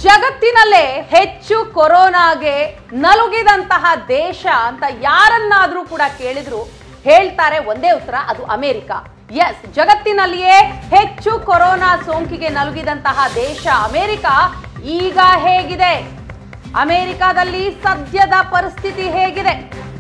ಜಗತ್ತಿನಲ್ಲೇ ಹೆಚ್ಚು ಕೊರೋನಾಗೆ ನಲುಗಿದಂತಹ ದೇಶ ಅಂತ ಯಾರನ್ನಾದ್ರೂ ಕೂಡ ಕೇಳಿದ್ರು ಹೇಳ್ತಾರೆ ಒಂದೇ ಉತ್ತರ ಅದು ಅಮೆರಿಕ ಎಸ್ ಜಗತ್ತಿನಲ್ಲಿಯೇ ಹೆಚ್ಚು ಕೊರೋನಾ ಸೋಂಕಿಗೆ ನಲುಗಿದಂತಹ ದೇಶ ಅಮೆರಿಕ ಈಗ ಹೇಗಿದೆ ಅಮೆರಿಕಾದಲ್ಲಿ ಸದ್ಯದ ಪರಿಸ್ಥಿತಿ ಹೇಗಿದೆ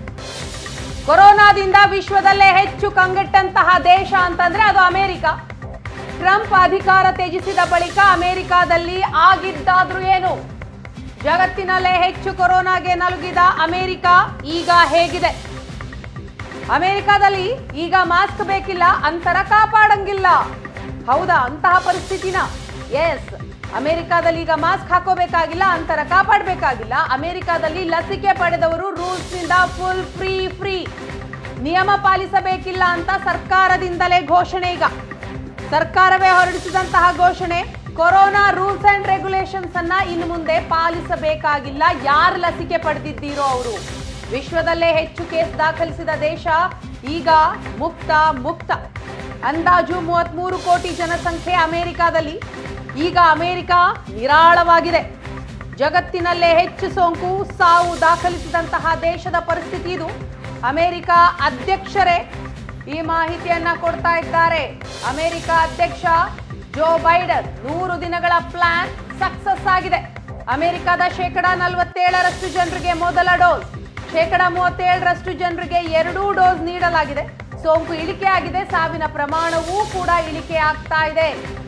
ಕೊರೋನಾದಿಂದ ವಿಶ್ವದಲ್ಲೇ ಹೆಚ್ಚು ಕಂಗೆಟ್ಟಂತಹ ದೇಶ ಅಂತಂದ್ರೆ ಅದು ಅಮೆರಿಕ ಟ್ರಂಪ್ ಅಧಿಕಾರ ತ್ಯಜಿಸಿದ ಬಳಿಕ ಅಮೆರಿಕಾದಲ್ಲಿ ಆಗಿದ್ದಾದ್ರೂ ಏನು ಜಗತ್ತಿನಲ್ಲೇ ಹೆಚ್ಚು ಕೊರೋನಾಗೆ ನಲುಗಿದ ಅಮೆರಿಕ ಈಗ ಹೇಗಿದೆ ಅಮೆರಿಕಾದಲ್ಲಿ ಈಗ ಮಾಸ್ಕ್ ಬೇಕಿಲ್ಲ ಅಂತರ ಕಾಪಾಡಂಗಿಲ್ಲ ಹೌದಾ ಅಂತಹ ಪರಿಸ್ಥಿತಿನ ಎಸ್ ಅಮೆರಿಕಾದಲ್ಲಿ ಈಗ ಮಾಸ್ಕ್ ಹಾಕೋಬೇಕಾಗಿಲ್ಲ ಅಂತರ ಕಾಪಾಡಬೇಕಾಗಿಲ್ಲ ಅಮೆರಿಕಾದಲ್ಲಿ ಲಸಿಕೆ ಪಡೆದವರು ರೂಲ್ಸ್ ನಿಂದ ಫುಲ್ ಫ್ರೀ ಫ್ರೀ ನಿಯಮ ಪಾಲಿಸಬೇಕಿಲ್ಲ ಅಂತ ಸರ್ಕಾರದಿಂದಲೇ ಘೋಷಣೆ ಈಗ ಸರ್ಕಾರವೇ ಹೊರಡಿಸಿದಂತಹ ಘೋಷಣೆ ಕೊರೋನಾ ರೂಲ್ಸ್ ಅಂಡ್ ರೆಗ್ಯುಲೇಷನ್ಸ್ ಅನ್ನ ಇನ್ನು ಮುಂದೆ ಪಾಲಿಸಬೇಕಾಗಿಲ್ಲ ಯಾರು ಲಸಿಕೆ ಪಡೆದಿದ್ದೀರೋ ಅವರು ವಿಶ್ವದಲ್ಲೇ ಹೆಚ್ಚು ಕೇಸ್ ದಾಖಲಿಸಿದ ದೇಶ ಈಗ ಮುಕ್ತ ಮುಕ್ತ ಅಂದಾಜು ಮೂವತ್ಮೂರು ಕೋಟಿ ಜನಸಂಖ್ಯೆ ಅಮೆರಿಕಾದಲ್ಲಿ ಈಗ ಅಮೆರಿಕ ನಿರಾಳವಾಗಿದೆ ಜಗತ್ತಿನಲ್ಲೇ ಹೆಚ್ಚು ಸೋಂಕು ಸಾವು ದಾಖಲಿಸಿದಂತಹ ದೇಶದ ಪರಿಸ್ಥಿತಿ ಇದು ಅಮೆರಿಕ ಅಧ್ಯಕ್ಷರೇ ಈ ಮಾಹಿತಿಯನ್ನ ಕೊಡ್ತಾ ಇದ್ದಾರೆ ಅಮೆರಿಕ ಅಧ್ಯಕ್ಷ ಜೋ ಬೈಡನ್ ನೂರು ದಿನಗಳ ಪ್ಲಾನ್ ಸಕ್ಸಸ್ ಆಗಿದೆ ಅಮೆರಿಕದ ಶೇಕಡ ನಲವತ್ತೇಳರಷ್ಟು ಜನರಿಗೆ ಮೊದಲ ಡೋಸ್ ಶೇಕಡ ಮೂವತ್ತೇಳರಷ್ಟು ಜನರಿಗೆ ಎರಡೂ ಡೋಸ್ ನೀಡಲಾಗಿದೆ ಸೋಂಕು ಇಳಿಕೆ ಆಗಿದೆ ಸಾವಿನ ಪ್ರಮಾಣವೂ ಕೂಡ ಇಳಿಕೆ ಆಗ್ತಾ ಇದೆ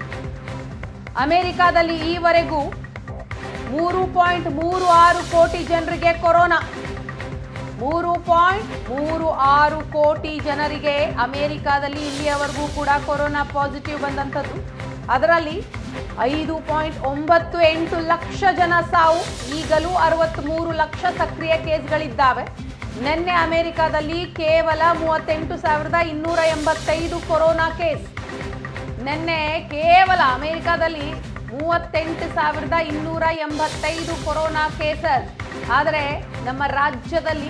ಅಮೆರಿಕಾದಲ್ಲಿ ಈವರೆಗೂ ಮೂರು ಪಾಯಿಂಟ್ ಮೂರು ಆರು ಕೋಟಿ ಜನರಿಗೆ ಕೊರೋನಾ ಮೂರು ಪಾಯಿಂಟ್ ಮೂರು ಆರು ಕೋಟಿ ಜನರಿಗೆ ಅಮೆರಿಕಾದಲ್ಲಿ ಇಲ್ಲಿಯವರೆಗೂ ಕೂಡ ಕೊರೋನಾ ಪಾಸಿಟಿವ್ ಬಂದಂಥದ್ದು ಅದರಲ್ಲಿ ಐದು ಪಾಯಿಂಟ್ ಒಂಬತ್ತು ಎಂಟು ಲಕ್ಷ ಜನ ಸಾವು ಈಗಲೂ ಅರವತ್ತ್ಮೂರು ಲಕ್ಷ ಸಕ್ರಿಯ ಕೇಸ್ಗಳಿದ್ದಾವೆ ನಿನ್ನೆ ಅಮೆರಿಕಾದಲ್ಲಿ ಕೇವಲ ಮೂವತ್ತೆಂಟು ಸಾವಿರದ ಇನ್ನೂರ ಎಂಬತ್ತೈದು ಕೊರೋನಾ ಕೇಸ್ ನಿನ್ನೆ ಕೇವಲ ಅಮೆರಿಕಾದಲ್ಲಿ ಮೂವತ್ತೆಂಟು ಸಾವಿರದ ಇನ್ನೂರ ಎಂಬತ್ತೈದು ಕೊರೋನಾ ಕೇಸಸ್ ಆದರೆ ನಮ್ಮ ರಾಜ್ಯದಲ್ಲಿ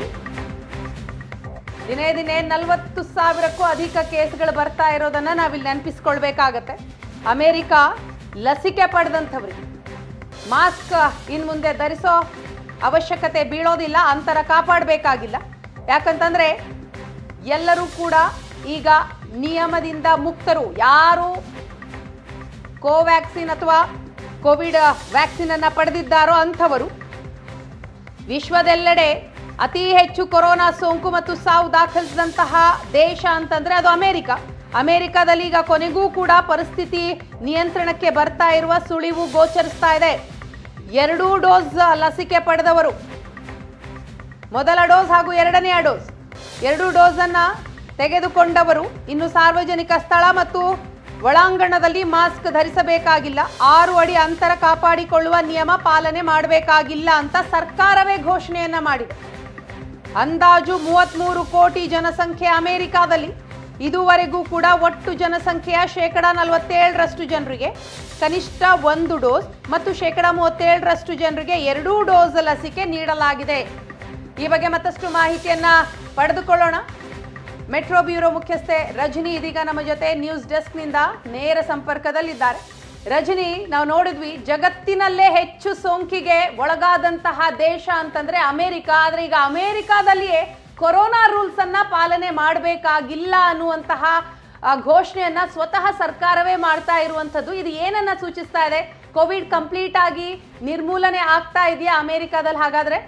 ದಿನೇ ದಿನೇ ನಲವತ್ತು ಸಾವಿರಕ್ಕೂ ಅಧಿಕ ಕೇಸ್ಗಳು ಬರ್ತಾ ಇರೋದನ್ನ ನಾವಿಲ್ಲಿ ನೆನಪಿಸ್ಕೊಳ್ಬೇಕಾಗತ್ತೆ ಅಮೆರಿಕ ಲಸಿಕೆ ಪಡೆದಂಥವ್ರಿಗೆ ಮಾಸ್ಕ್ ಇನ್ನು ಮುಂದೆ ಧರಿಸೋ ಅವಶ್ಯಕತೆ ಬೀಳೋದಿಲ್ಲ ಅಂತರ ಕಾಪಾಡಬೇಕಾಗಿಲ್ಲ ಯಾಕಂತಂದ್ರೆ ಎಲ್ಲರೂ ಕೂಡ ಈಗ ನಿಯಮದಿಂದ ಮುಕ್ತರು ಯಾರು ಕೋವ್ಯಾಕ್ಸಿನ್ ಅಥವಾ ಕೋವಿಡ್ ವ್ಯಾಕ್ಸಿನ್ ಅನ್ನ ಪಡೆದಿದ್ದಾರೋ ಅಂಥವರು ವಿಶ್ವದೆಲ್ಲೆಡೆ ಅತಿ ಹೆಚ್ಚು ಕೊರೋನಾ ಸೋಂಕು ಮತ್ತು ಸಾವು ದಾಖಲಿಸಿದಂತಹ ದೇಶ ಅಂತಂದ್ರೆ ಅದು ಅಮೆರಿಕ ಅಮೆರಿಕದಲ್ಲಿ ಈಗ ಕೊನೆಗೂ ಕೂಡ ಪರಿಸ್ಥಿತಿ ನಿಯಂತ್ರಣಕ್ಕೆ ಬರ್ತಾ ಇರುವ ಸುಳಿವು ಗೋಚರಿಸ್ತಾ ಇದೆ ಎರಡೂ ಡೋಸ್ ಲಸಿಕೆ ಪಡೆದವರು ಮೊದಲ ಡೋಸ್ ಹಾಗೂ ಎರಡನೆಯ ಡೋಸ್ ಎರಡೂ ಡೋಸ್ ಅನ್ನ ತೆಗೆದುಕೊಂಡವರು ಇನ್ನು ಸಾರ್ವಜನಿಕ ಸ್ಥಳ ಮತ್ತು ಒಳಾಂಗಣದಲ್ಲಿ ಮಾಸ್ಕ್ ಧರಿಸಬೇಕಾಗಿಲ್ಲ ಆರು ಅಡಿ ಅಂತರ ಕಾಪಾಡಿಕೊಳ್ಳುವ ನಿಯಮ ಪಾಲನೆ ಮಾಡಬೇಕಾಗಿಲ್ಲ ಅಂತ ಸರ್ಕಾರವೇ ಘೋಷಣೆಯನ್ನ ಮಾಡಿದೆ ಅಂದಾಜು ಮೂವತ್ಮೂರು ಕೋಟಿ ಜನಸಂಖ್ಯೆ ಅಮೆರಿಕಾದಲ್ಲಿ ಇದುವರೆಗೂ ಕೂಡ ಒಟ್ಟು ಜನಸಂಖ್ಯೆಯ ಶೇಕಡ ನಲವತ್ತೇಳರಷ್ಟು ಜನರಿಗೆ ಕನಿಷ್ಠ ಒಂದು ಡೋಸ್ ಮತ್ತು ಶೇಕಡ ಮೂವತ್ತೇಳರಷ್ಟು ಜನರಿಗೆ ಎರಡೂ ಡೋಸ್ ಲಸಿಕೆ ನೀಡಲಾಗಿದೆ ಈ ಬಗ್ಗೆ ಮತ್ತಷ್ಟು ಮಾಹಿತಿಯನ್ನ ಪಡೆದುಕೊಳ್ಳೋಣ ಮೆಟ್ರೋ ಬ್ಯೂರೋ ಮುಖ್ಯಸ್ಥೆ ರಜನಿ ಇದೀಗ ನಮ್ಮ ಜೊತೆ ನ್ಯೂಸ್ ಡೆಸ್ಕ್ನಿಂದ ನೇರ ಸಂಪರ್ಕದಲ್ಲಿದ್ದಾರೆ ರಜನಿ ನಾವು ನೋಡಿದ್ವಿ ಜಗತ್ತಿನಲ್ಲೇ ಹೆಚ್ಚು ಸೋಂಕಿಗೆ ಒಳಗಾದಂತಹ ದೇಶ ಅಂತಂದ್ರೆ ಅಮೆರಿಕ ಆದ್ರೆ ಈಗ ಅಮೆರಿಕಾದಲ್ಲಿಯೇ ಕೊರೋನಾ ರೂಲ್ಸ್ ಅನ್ನ ಪಾಲನೆ ಮಾಡಬೇಕಾಗಿಲ್ಲ ಅನ್ನುವಂತಹ ಆ, ಘೋಷಣೆಯನ್ನ ಸ್ವತಃ ಸರ್ಕಾರವೇ ಮಾಡ್ತಾ ಇರುವಂತದ್ದು ಇದು ಏನನ್ನ ಸೂಚಿಸ್ತಾ ಇದೆ ಕೋವಿಡ್ ಕಂಪ್ಲೀಟ್ ಆಗಿ ನಿರ್ಮೂಲನೆ ಆಗ್ತಾ ಇದೆಯಾ ಅಮೆರಿಕಾದಲ್ಲಿ ಹಾಗಾದ್ರೆ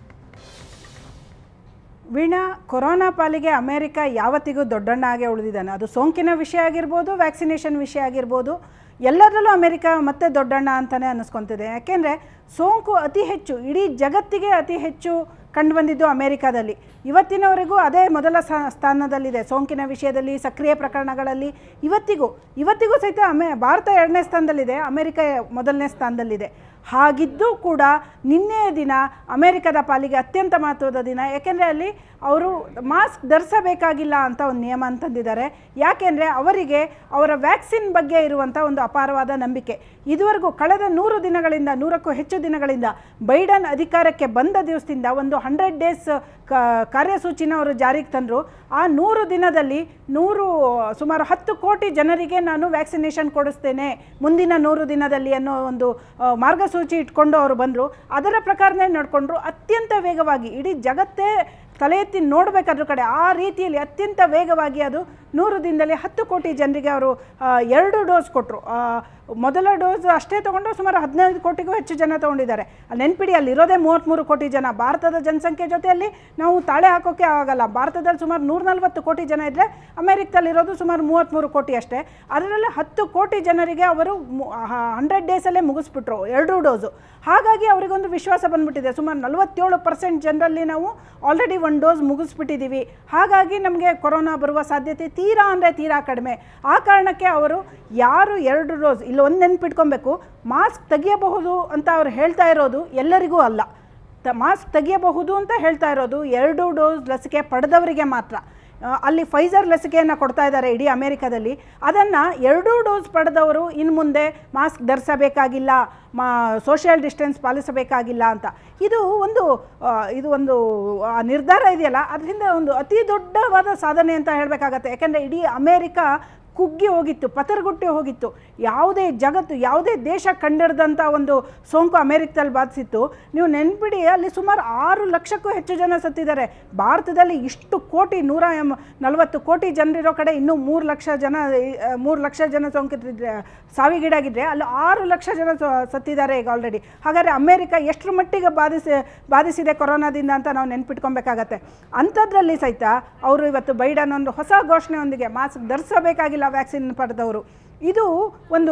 ವೀಣಾ ಕೊರೋನಾ ಪಾಲಿಗೆ ಅಮೇರಿಕ ಯಾವತ್ತಿಗೂ ದೊಡ್ಡಣ್ಣ ಆಗೇ ಉಳಿದಿದ್ದಾನೆ ಅದು ಸೋಂಕಿನ ವಿಷಯ ಆಗಿರ್ಬೋದು ವ್ಯಾಕ್ಸಿನೇಷನ್ ವಿಷಯ ಆಗಿರ್ಬೋದು ಎಲ್ಲದರಲ್ಲೂ ಅಮೇರಿಕ ಮತ್ತೆ ದೊಡ್ಡಣ್ಣ ಅಂತಲೇ ಅನ್ನಿಸ್ಕೊತಿದೆ ಯಾಕೆಂದರೆ ಸೋಂಕು ಅತಿ ಹೆಚ್ಚು ಇಡೀ ಜಗತ್ತಿಗೆ ಅತಿ ಹೆಚ್ಚು ಕಂಡುಬಂದಿದ್ದು ಅಮೇರಿಕಾದಲ್ಲಿ ಇವತ್ತಿನವರೆಗೂ ಅದೇ ಮೊದಲ ಸ- ಸ್ಥಾನದಲ್ಲಿದೆ ಸೋಂಕಿನ ವಿಷಯದಲ್ಲಿ ಸಕ್ರಿಯ ಪ್ರಕರಣಗಳಲ್ಲಿ ಇವತ್ತಿಗೂ ಇವತ್ತಿಗೂ ಸಹಿತ ಅಮೇ ಭಾರತ ಎರಡನೇ ಸ್ಥಾನದಲ್ಲಿದೆ ಅಮೇರಿಕ ಮೊದಲನೇ ಸ್ಥಾನದಲ್ಲಿದೆ ಹಾಗಿದ್ದು ಕೂಡ ನಿನ್ನೆಯ ದಿನ ಅಮೇರಿಕದ ಪಾಲಿಗೆ ಅತ್ಯಂತ ಮಹತ್ವದ ದಿನ ಯಾಕೆಂದರೆ ಅಲ್ಲಿ ಅವರು ಮಾಸ್ಕ್ ಧರಿಸಬೇಕಾಗಿಲ್ಲ ಅಂತ ಒಂದು ನಿಯಮ ಅಂತಂದಿದ್ದಾರೆ ಯಾಕೆಂದರೆ ಅವರಿಗೆ ಅವರ ವ್ಯಾಕ್ಸಿನ್ ಬಗ್ಗೆ ಇರುವಂಥ ಒಂದು ಅಪಾರವಾದ ನಂಬಿಕೆ ಇದುವರೆಗೂ ಕಳೆದ ನೂರು ದಿನಗಳಿಂದ ನೂರಕ್ಕೂ ಹೆಚ್ಚು ದಿನಗಳಿಂದ ಬೈಡನ್ ಅಧಿಕಾರಕ್ಕೆ ಬಂದ ದಿವಸದಿಂದ ಒಂದು ಹಂಡ್ರೆಡ್ ಡೇಸ್ ಕಾರ್ಯಸೂಚಿನ ಅವರು ಜಾರಿಗೆ ತಂದರು ಆ ನೂರು ದಿನದಲ್ಲಿ ನೂರು ಸುಮಾರು ಹತ್ತು ಕೋಟಿ ಜನರಿಗೆ ನಾನು ವ್ಯಾಕ್ಸಿನೇಷನ್ ಕೊಡಿಸ್ತೇನೆ ಮುಂದಿನ ನೂರು ದಿನದಲ್ಲಿ ಅನ್ನೋ ಒಂದು ಆ, ಮಾರ್ಗಸೂಚಿ ಮಾರ್ಗಸೂಚಿ ಇಟ್ಕೊಂಡು ಅವರು ಬಂದರು ಅದರ ಪ್ರಕಾರನೇ ನಡ್ಕೊಂಡ್ರು ಅತ್ಯಂತ ವೇಗವಾಗಿ ಇಡೀ ಜಗತ್ತೇ ತಲೆ ಎತ್ತಿ ನೋಡಬೇಕಾದ್ರ ಕಡೆ ಆ ರೀತಿಯಲ್ಲಿ ಅತ್ಯಂತ ವೇಗವಾಗಿ ಅದು ನೂರು ದಿನದಲ್ಲಿ ಹತ್ತು ಕೋಟಿ ಜನರಿಗೆ ಅವರು ಆ, ಎರಡು ಡೋಸ್ ಕೊಟ್ಟರು ಮೊದಲ ಡೋಸ್ ಅಷ್ಟೇ ತೊಗೊಂಡು ಸುಮಾರು ಹದಿನೈದು ಕೋಟಿಗೂ ಹೆಚ್ಚು ಜನ ತೊಗೊಂಡಿದ್ದಾರೆ ಅಲ್ಲಿ ನೆನ್ಪಿಡಿ ಅಲ್ಲಿರೋದೇ ಮೂವತ್ತ್ಮೂರು ಕೋಟಿ ಜನ ಭಾರತದ ಜನಸಂಖ್ಯೆ ಜೊತೆಯಲ್ಲಿ ನಾವು ತಾಳೆ ಹಾಕೋಕ್ಕೆ ಆಗಲ್ಲ ಭಾರತದಲ್ಲಿ ಸುಮಾರು ನೂರ ನಲ್ವತ್ತು ಕೋಟಿ ಜನ ಇದ್ದರೆ ಅಮೆರಿಕದಲ್ಲಿರೋದು ಸುಮಾರು ಮೂವತ್ತ್ಮೂರು ಕೋಟಿ ಅಷ್ಟೇ ಅದರಲ್ಲಿ ಹತ್ತು ಕೋಟಿ ಜನರಿಗೆ ಅವರು ಹಂಡ್ರೆಡ್ ಡೇಸಲ್ಲೇ ಮುಗಿಸ್ಬಿಟ್ರು ಎರಡೂ ಡೋಸು ಹಾಗಾಗಿ ಅವರಿಗೊಂದು ವಿಶ್ವಾಸ ಬಂದ್ಬಿಟ್ಟಿದೆ ಸುಮಾರು ನಲವತ್ತೇಳು ಪರ್ಸೆಂಟ್ ಜನರಲ್ಲಿ ನಾವು ಆಲ್ರೆಡಿ ಒಂದು ಡೋಸ್ ಮುಗಿಸ್ಬಿಟ್ಟಿದ್ದೀವಿ ಹಾಗಾಗಿ ನಮಗೆ ಕೊರೋನಾ ಬರುವ ಸಾಧ್ಯತೆ ತೀರಾ ಅಂದರೆ ತೀರಾ ಕಡಿಮೆ ಆ ಕಾರಣಕ್ಕೆ ಅವರು ಯಾರು ಎರಡು ಡೋಸ್ ಇಲ್ಲಿ ಒಂದು ನೆನ್ಪಿಟ್ಕೊಬೇಕು ಮಾಸ್ಕ್ ತೆಗಿಯಬಹುದು ಅಂತ ಅವ್ರು ಹೇಳ್ತಾ ಇರೋದು ಎಲ್ಲರಿಗೂ ಅಲ್ಲ ತ ಮಾಸ್ಕ್ ತೆಗಿಯಬಹುದು ಅಂತ ಹೇಳ್ತಾ ಇರೋದು ಎರಡು ಡೋಸ್ ಲಸಿಕೆ ಪಡೆದವರಿಗೆ ಮಾತ್ರ ಆ, ಅಲ್ಲಿ ಫೈಸರ್ ಲಸಿಕೆಯನ್ನು ಕೊಡ್ತಾ ಇದ್ದಾರೆ ಇಡೀ ಅಮೆರಿಕದಲ್ಲಿ ಅದನ್ನು ಎರಡೂ ಡೋಸ್ ಪಡೆದವರು ಇನ್ನು ಮುಂದೆ ಮಾಸ್ಕ್ ಧರಿಸಬೇಕಾಗಿಲ್ಲ ಮಾ ಸೋಷಿಯಲ್ ಡಿಸ್ಟೆನ್ಸ್ ಪಾಲಿಸಬೇಕಾಗಿಲ್ಲ ಅಂತ ಇದು ಒಂದು ಆ, ಇದು ಒಂದು ಆ, ನಿರ್ಧಾರ ಇದೆಯಲ್ಲ ಅದರಿಂದ ಒಂದು ಅತಿ ದೊಡ್ಡವಾದ ಸಾಧನೆ ಅಂತ ಹೇಳಬೇಕಾಗತ್ತೆ ಯಾಕೆಂದರೆ ಇಡೀ ಅಮೇರಿಕ ಕುಗ್ಗಿ ಹೋಗಿತ್ತು ಪತರಗುಟ್ಟಿ ಹೋಗಿತ್ತು ಯಾವುದೇ ಜಗತ್ತು ಯಾವುದೇ ದೇಶ ಕಂಡಿಡ್ದಂಥ ಒಂದು ಸೋಂಕು ಅಮೆರಿಕದಲ್ಲಿ ಬಾಧಿಸಿತ್ತು ನೀವು ನೆನ್ಪಿಡಿ ಅಲ್ಲಿ ಸುಮಾರು ಆರು ಲಕ್ಷಕ್ಕೂ ಹೆಚ್ಚು ಜನ ಸತ್ತಿದ್ದಾರೆ ಭಾರತದಲ್ಲಿ ಇಷ್ಟು ಕೋಟಿ ನೂರ ಎಂ ನಲವತ್ತು ಕೋಟಿ ಜನರಿರೋ ಕಡೆ ಇನ್ನೂ ಮೂರು ಲಕ್ಷ ಜನ ಮೂರು ಲಕ್ಷ ಜನ ಸೋಂಕಿತರಿದ್ರೆ ಸಾವಿಗೀಡಾಗಿದ್ದರೆ ಅಲ್ಲಿ ಆರು ಲಕ್ಷ ಜನ ಸ- ಸತ್ತಿದ್ದಾರೆ ಈಗ ಆಲ್ರೆಡಿ ಹಾಗಾದರೆ ಅಮೇರಿಕ ಎಷ್ಟರ ಮಟ್ಟಿಗೆ ಬಾಧಿಸಿ ಬಾಧಿಸಿದೆ ಕೊರೋನಾದಿಂದ ಅಂತ ನಾವು ನೆನ್ಪಿಟ್ಕೊಬೇಕಾಗತ್ತೆ ಅಂಥದ್ರಲ್ಲಿ ಸಹಿತ ಅವರು ಇವತ್ತು ಬೈಡನ್ ಒಂದು ಹೊಸ ಘೋಷಣೆಯೊಂದಿಗೆ ಮಾಸ್ಕ್ ಧರಿಸಬೇಕಾಗಿಲ್ಲ ವ್ಯಾಕ್ಸಿನ್ ಪಡೆದವರು ಇದು ಒಂದು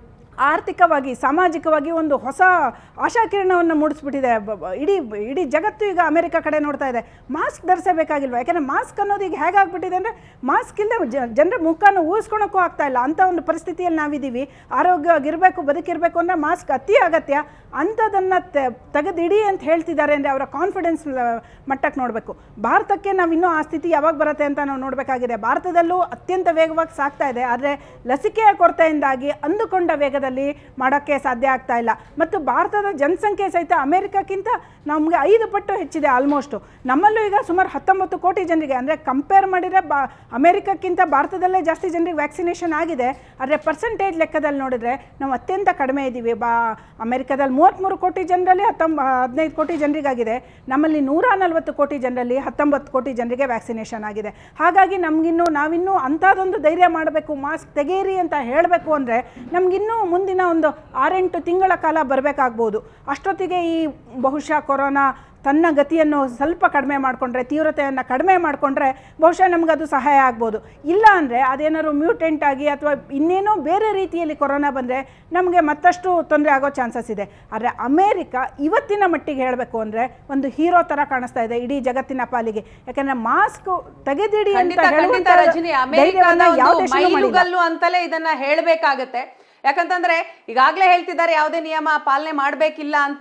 ಆರ್ಥಿಕವಾಗಿ ಸಾಮಾಜಿಕವಾಗಿ ಒಂದು ಹೊಸ ಆಶಾಕಿರಣವನ್ನು ಮೂಡಿಸ್ಬಿಟ್ಟಿದೆ ಬ- ಬ- ಇಡೀ ಇಡೀ ಜಗತ್ತು ಈಗ ಅಮೆರಿಕ ಕಡೆ ನೋಡ್ತಾ ಇದೆ ಮಾಸ್ಕ್ ಧರಿಸಬೇಕಾಗಿಲ್ವ ಯಾಕೆಂದರೆ ಮಾಸ್ಕ್ ಅನ್ನೋದು ಈಗ ಹೇಗಾಗ್ಬಿಟ್ಟಿದೆ ಅಂದರೆ ಮಾಸ್ಕ್ ಇಲ್ಲದೆ ಜನರ ಮುಖನ ಊಹಿಸ್ಕೊಳಕ್ಕೂ ಆಗ್ತಾ ಇಲ್ಲ ಅಂಥ ಒಂದು ಪರಿಸ್ಥಿತಿಯಲ್ಲಿ ನಾವಿದ್ದೀವಿ ಆರೋಗ್ಯವಾಗಿರಬೇಕು ಬದುಕಿರಬೇಕು ಅಂದರೆ ಮಾಸ್ಕ್ ಅತಿ ಅಗತ್ಯ ಅಂಥದನ್ನು ತೆಗೆದಿಡಿ ಅಂತ ಹೇಳ್ತಿದ್ದಾರೆ ಅಂದರೆ ಅವರ ಕಾನ್ಫಿಡೆನ್ಸ್ ಮಟ್ಟಕ್ಕೆ ನೋಡಬೇಕು ಭಾರತಕ್ಕೆ ನಾವು ಇನ್ನೂ ಆ ಸ್ಥಿತಿ ಯಾವಾಗ ಬರುತ್ತೆ ಅಂತ ನಾವು ನೋಡಬೇಕಾಗಿದೆ ಭಾರತದಲ್ಲೂ ಅತ್ಯಂತ ವೇಗವಾಗಿ ಸಾಗ್ತಾ ಇದೆ ಆದರೆ ಲಸಿಕೆಯ ಕೊರತೆಯಿಂದಾಗಿ ಅಂದುಕೊಂಡ ವೇಗದಲ್ಲಿ ಮಾಡೋಕ್ಕೆ ಸಾಧ್ಯ ಆಗ್ತಾ ಇಲ್ಲ ಮತ್ತು ಭಾರತದ ಜನಸಂಖ್ಯೆ ಸಹಿತ ಅಮೆರಿಕಕ್ಕಿಂತ ನಮಗೆ ಐದು ಪಟ್ಟು ಹೆಚ್ಚಿದೆ ಆಲ್ಮೋಸ್ಟು ನಮ್ಮಲ್ಲೂ ಈಗ ಸುಮಾರು ಹತ್ತೊಂಬತ್ತು ಕೋಟಿ ಜನರಿಗೆ ಅಂದರೆ ಕಂಪೇರ್ ಮಾಡಿದರೆ ಬಾ ಅಮೆರಿಕಕ್ಕಿಂತ ಭಾರತದಲ್ಲೇ ಜಾಸ್ತಿ ಜನರಿಗೆ ವ್ಯಾಕ್ಸಿನೇಷನ್ ಆಗಿದೆ ಆದರೆ ಪರ್ಸೆಂಟೇಜ್ ಲೆಕ್ಕದಲ್ಲಿ ನೋಡಿದ್ರೆ ನಾವು ಅತ್ಯಂತ ಕಡಿಮೆ ಇದ್ದೀವಿ ಬಾ ಅಮೆರಿಕದಲ್ಲಿ ಮೂವತ್ತ್ಮೂರು ಕೋಟಿ ಜನರಲ್ಲಿ ಹತ್ತೊಂಬ ಹದಿನೈದು ಕೋಟಿ ಜನರಿಗಾಗಿದೆ ನಮ್ಮಲ್ಲಿ ನೂರ ನಲವತ್ತು ಕೋಟಿ ಜನರಲ್ಲಿ ಹತ್ತೊಂಬತ್ತು ಕೋಟಿ ಜನರಿಗೆ ವ್ಯಾಕ್ಸಿನೇಷನ್ ಆಗಿದೆ ಹಾಗಾಗಿ ನಮಗಿನ್ನೂ ನಾವಿನ್ನೂ ಅಂಥದ್ದೊಂದು ಧೈರ್ಯ ಮಾಡಬೇಕು ಮಾಸ್ಕ್ ತೆಗೀರಿ ಅಂತ ಹೇಳಬೇಕು ಅಂದರೆ ನಮಗಿನ್ನೂ ಮುಂದಿನ ಒಂದು ಆರೆಂಟು ತಿಂಗಳ ಕಾಲ ಬರಬೇಕಾಗ್ಬೋದು ಅಷ್ಟೊತ್ತಿಗೆ ಈ ಬಹುಶಃ ಕೊರೋನಾ ತನ್ನ ಗತಿಯನ್ನು ಸ್ವಲ್ಪ ಕಡಿಮೆ ಮಾಡಿಕೊಂಡ್ರೆ ತೀವ್ರತೆಯನ್ನು ಕಡಿಮೆ ಮಾಡಿಕೊಂಡ್ರೆ ಬಹುಶಃ ನಮಗದು ಸಹಾಯ ಆಗ್ಬೋದು ಇಲ್ಲ ಅಂದರೆ ಅದೇನಾದ್ರು ಮ್ಯೂಟೆಂಟ್ ಆಗಿ ಅಥವಾ ಇನ್ನೇನೋ ಬೇರೆ ರೀತಿಯಲ್ಲಿ ಕೊರೋನಾ ಬಂದರೆ ನಮಗೆ ಮತ್ತಷ್ಟು ತೊಂದರೆ ಆಗೋ ಚಾನ್ಸಸ್ ಇದೆ ಆದರೆ ಅಮೇರಿಕ ಇವತ್ತಿನ ಮಟ್ಟಿಗೆ ಹೇಳಬೇಕು ಅಂದರೆ ಒಂದು ಹೀರೋ ಥರ ಕಾಣಿಸ್ತಾ ಇದೆ ಇಡೀ ಜಗತ್ತಿನ ಪಾಲಿಗೆ ಯಾಕಂದರೆ ಮಾಸ್ಕ್ ತೆಗೆದಿಡಿ ಅಂತ ಖಂಡಿತ ಖಂಡಿತ ಹೇಳುವಂಥ ರಜನಿ ಅಮೆರಿಕದ ಧೈರ್ಯವನ್ನ ಯಾವ ಒಂದು ದೇಶನೂ ಮಾಡಿಲ್ಲ. ಮೈಲುಗಲ್ಲು ಅಂತಲೇ ಇದನ್ನ ಹೇಳ್ಬೇಕಾಗತ್ತೆ ಯಾಕಂತಂದ್ರೆ ಈಗಾಗಲೇ ಹೇಳ್ತಿದ್ದಾರೆ ಯಾವುದೇ ನಿಯಮ ಪಾಲನೆ ಮಾಡಬೇಕಿಲ್ಲ ಅಂತ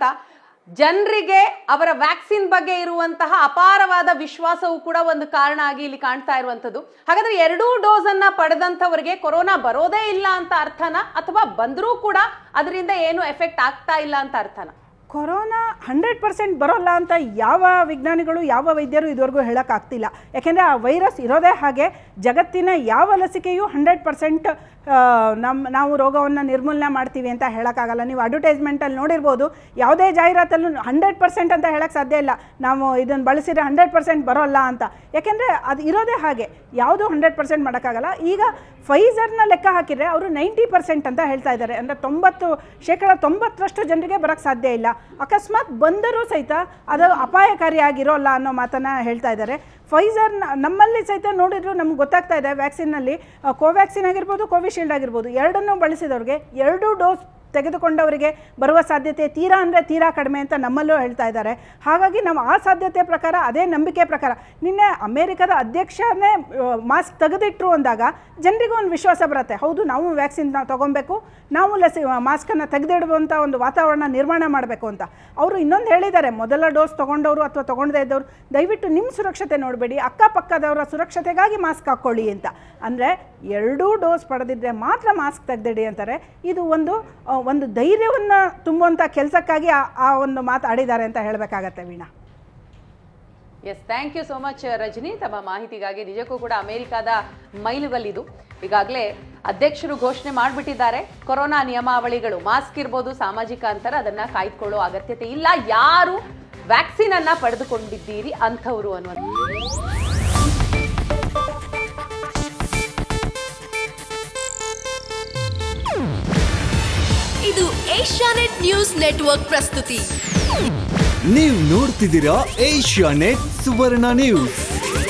ಜನರಿಗೆ ಅವರ ವ್ಯಾಕ್ಸಿನ್ ಬಗ್ಗೆ ಇರುವಂತಹ ಅಪಾರವಾದ ವಿಶ್ವಾಸವು ಕೂಡ ಒಂದು ಕಾರಣ ಆಗಿ ಇಲ್ಲಿ ಕಾಣ್ತಾ ಇರುವಂತದ್ದು ಹಾಗಾದ್ರೆ ಎರಡೂ ಡೋಸ್ ಅನ್ನ ಪಡೆದಂತವರಿಗೆ ಕೊರೋನಾ ಬರೋದೇ ಇಲ್ಲ ಅಂತ ಅರ್ಥನ ಅಥವಾ ಬಂದರೂ ಕೂಡ ಅದರಿಂದ ಏನು ಎಫೆಕ್ಟ್ ಆಗ್ತಾ ಇಲ್ಲ ಅಂತ ಅರ್ಥನ ಕೊರೋನಾ ಹಂಡ್ರೆಡ್ ಪರ್ಸೆಂಟ್ ಬರೋಲ್ಲ ಅಂತ ಯಾವ ವಿಜ್ಞಾನಿಗಳು ಯಾವ ವೈದ್ಯರು ಇದುವರೆಗೂ ಹೇಳೋಕ್ಕಾಗ್ತಿಲ್ಲ ಯಾಕೆಂದರೆ ಆ ವೈರಸ್ ಇರೋದೇ ಹಾಗೆ ಜಗತ್ತಿನ ಯಾವ ಲಸಿಕೆಯೂ ಹಂಡ್ರೆಡ್ ಪರ್ಸೆಂಟ್ ನಮ್ಮ ನಾವು ರೋಗವನ್ನು ನಿರ್ಮೂಲನೆ ಮಾಡ್ತೀವಿ ಅಂತ ಹೇಳೋಕ್ಕಾಗಲ್ಲ ನೀವು ಅಡ್ವರ್ಟೈಸ್ಮೆಂಟಲ್ಲಿ ನೋಡಿರ್ಬೋದು ಯಾವುದೇ ಜಾಹೀರಾತಲ್ಲೂ ಹಂಡ್ರೆಡ್ ಪರ್ಸೆಂಟ್ ಅಂತ ಹೇಳೋಕ್ಕೆ ಸಾಧ್ಯ ಇಲ್ಲ ನಾವು ಇದನ್ನು ಬಳಸಿದ್ರೆ ಹಂಡ್ರೆಡ್ ಪರ್ಸೆಂಟ್ ಬರೋಲ್ಲ ಅಂತ ಯಾಕೆಂದರೆ ಅದು ಇರೋದೇ ಹಾಗೆ ಯಾವುದೂ ಹಂಡ್ರೆಡ್ ಪರ್ಸೆಂಟ್ ಮಾಡೋಕ್ಕಾಗಲ್ಲ ಈಗ ಫೈಸರ್ನ ಲೆಕ್ಕ ಹಾಕಿದರೆ ಅವರು ನೈಂಟಿ ಪರ್ಸೆಂಟ್ ಅಂತ ಹೇಳ್ತಾ ಇದ್ದಾರೆ ಅಂದರೆ ತೊಂಬತ್ತು ಶೇಕಡ ತೊಂಬತ್ತರಷ್ಟು ಜನರಿಗೆ ಬರೋಕ್ಕೆ ಸಾಧ್ಯ ಇಲ್ಲ ಅಕಸ್ಮಾತ್ ಬಂದರೂ ಸಹಿತ ಅದು ಅಪಾಯಕಾರಿಯಾಗಿರೋಲ್ಲ ಅನ್ನೋ ಮಾತನ್ನು ಹೇಳ್ತಾ ಇದ್ದಾರೆ ಫೈಸರ್ ನಮ್ಮಲ್ಲಿ ಸಹಿತ ನೋಡಿದ್ರು ನಮ್ಗೆ ಗೊತ್ತಾಗ್ತಾ ಇದೆ ವ್ಯಾಕ್ಸಿನ್ನಲ್ಲಿ ಕೋವ್ಯಾಕ್ಸಿನ್ ಆಗಿರ್ಬೋದು ಕೋವಿಶೀಲ್ಡ್ ಆಗಿರ್ಬೋದು ಎರಡನ್ನೂ ಬಳಸಿದವ್ರಿಗೆ ಎರಡು ಡೋಸ್ ತೆಗೆದುಕೊಂಡವರಿಗೆ ಬರುವ ಸಾಧ್ಯತೆ ತೀರಾ ಅಂದರೆ ತೀರಾ ಕಡಿಮೆ ಅಂತ ನಮ್ಮಲ್ಲೂ ಹೇಳ್ತಾ ಇದ್ದಾರೆ ಹಾಗಾಗಿ ನಾವು ಆ ಸಾಧ್ಯತೆ ಪ್ರಕಾರ ಅದೇ ನಂಬಿಕೆ ಪ್ರಕಾರ ನಿನ್ನೆ ಅಮೇರಿಕದ ಅಧ್ಯಕ್ಷನೇ ಮಾಸ್ಕ್ ತೆಗೆದಿಟ್ರು ಅಂದಾಗ ಜನರಿಗೂ ಒಂದು ವಿಶ್ವಾಸ ಬರುತ್ತೆ ಹೌದು ನಾವು ವ್ಯಾಕ್ಸಿನ್ ನಾವು ತೊಗೊಬೇಕು ನಾವು ಲಸಿ ಮಾಸ್ಕನ್ನು ತೆಗೆದಿಡುವಂಥ ಒಂದು ವಾತಾವರಣ ನಿರ್ಮಾಣ ಮಾಡಬೇಕು ಅಂತ ಅವರು ಇನ್ನೊಂದು ಹೇಳಿದ್ದಾರೆ ಮೊದಲ ಡೋಸ್ ತೊಗೊಂಡವರು ಅಥವಾ ತೊಗೊಂಡದೇ ಇದ್ದವರು ದಯವಿಟ್ಟು ನಿಮ್ಮ ಸುರಕ್ಷತೆ ನೋಡಬೇಡಿ ಅಕ್ಕಪಕ್ಕದವರ ಸುರಕ್ಷತೆಗಾಗಿ ಮಾಸ್ಕ್ ಹಾಕ್ಕೊಳ್ಳಿ ಅಂತ ಅಂದರೆ ಎರಡೂ ಡೋಸ್ ಪಡೆದಿದ್ದರೆ ಮಾತ್ರ ಮಾಸ್ಕ್ ತೆಗೆದಿಡಿ ಅಂತಾರೆ ಇದು ಒಂದು ಆ, ಒಂದು ಧೈರ್ಯವನ್ನು ತುಂಬುವಂಥ ಕೆಲಸಕ್ಕಾಗಿ ಆ- ಆ ಒಂದು ಮಾತು ಆಡಿದ್ದಾರೆ ಅಂತ ಹೇಳಬೇಕಾಗತ್ತೆ Veena yes thank you so much Rajani ತಮ್ಮ ಮಾಹಿತಿಗಾಗಿ ನಿಜಕ್ಕೂ ಕೂಡ ಅಮೆರಿಕದ ಮೈಲುಗಲ್ಲಿದು ಈಗಾಗಲೇ ಅಧ್ಯಕ್ಷರು ಘೋಷಣೆ ಮಾಡಿಬಿಟ್ಟಿದ್ದಾರೆ ಕೊರೋನಾ ನಿಯಮಾವಳಿಗಳು ಮಾಸ್ಕ್ ಇರ್ಬೋದು ಸಾಮಾಜಿಕ ಅಂತರ ಅದನ್ನ ಕಾಯ್ದುಕೊಳ್ಳೋ ಅಗತ್ಯತೆ ಇಲ್ಲ ಯಾರು ವ್ಯಾಕ್ಸಿನ್ ಅನ್ನ ಪಡೆದುಕೊಂಡಿದ್ದೀರಿ ಅಂಥವ್ರು ಅನ್ನುವಂಥ ಇದು ಏಷ್ಯಾನೆಟ್ ನ್ಯೂಸ್ ನೆಟ್ವರ್ಕ್ ಪ್ರಸ್ತುತಿ ನೀವು ನೋಡ್ತಿದ್ದೀರಾ ಏಷ್ಯಾ ನೆಟ್ ಸುವರ್ಣ ನ್ಯೂಸ್